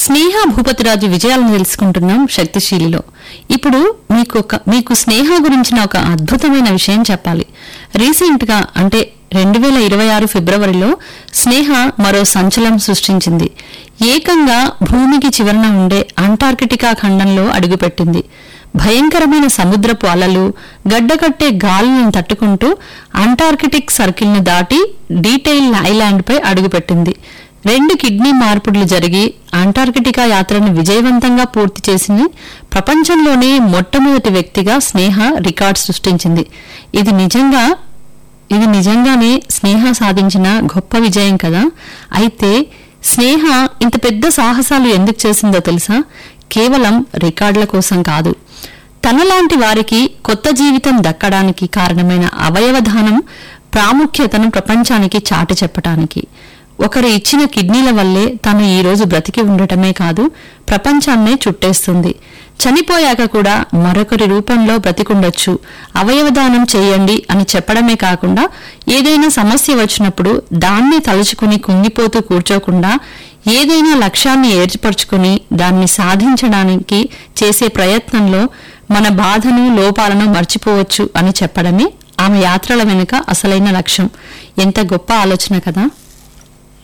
స్నేహ భూపతిరాజు విజయాలను తెలుసుకుంటున్నాం శక్తిశీలిలో ఇప్పుడు మీకు ఒక మీకు స్నేహ గురించిన ఒక అద్భుతమైన విషయం చెప్పాలి రీసెంట్ గా అంటే రెండు వేల ఇరవై ఆరు ఫిబ్రవరిలో స్నేహ మరో సంచలనం సృష్టించింది ఏకంగా భూమికి చివరన ఉండే అంటార్కిటికా ఖండంలో అడుగుపెట్టింది భయంకరమైన సముద్రపు అలలు గడ్డకట్టే గాలులను తట్టుకుంటూ అంటార్కిటిక్ సర్కిల్ ను దాటి డీటెయిల్ ఐలాండ్ పై అడుగుపెట్టింది రెండు కిడ్నీ మార్పిడులు జరిగి అంటార్కిటికా యాత్రను విజయవంతంగా పూర్తి చేసింది ప్రపంచంలోనే మొట్టమొదటి వ్యక్తిగా స్నేహ రికార్డ్ సృష్టించింది ఇది నిజంగా ఇది నిజంగానే స్నేహ సాధించిన గొప్ప విజయం కదా అయితే స్నేహ ఇంత పెద్ద సాహసాలు ఎందుకు చేసిందో తెలుసా కేవలం రికార్డుల కోసం కాదు తనలాంటి వారికి కొత్త జీవితం దక్కడానికి కారణమైన అవయవదానం ప్రాముఖ్యతను ప్రపంచానికి చాటి చెప్పటానికి ఒకరు ఇచ్చిన కిడ్నీల వల్లే తను ఈ రోజు బ్రతికి ఉండటమే కాదు ప్రపంచాన్నే చుట్టేస్తుంది చనిపోయాక కూడా మరొకరి రూపంలో బ్రతికుండొచ్చు అవయవదానం చేయండి అని చెప్పడమే కాకుండా ఏదైనా సమస్య వచ్చినప్పుడు దాన్ని తలుచుకుని కుంగిపోతూ కూర్చోకుండా ఏదైనా లక్ష్యాన్ని ఏర్పరచుకుని దాన్ని సాధించడానికి చేసే ప్రయత్నంలో మన బాధను లోపాలను మర్చిపోవచ్చు అని చెప్పడమే ఆమె యాత్రల వెనుక అసలైన లక్ష్యం ఎంత గొప్ప ఆలోచన కదా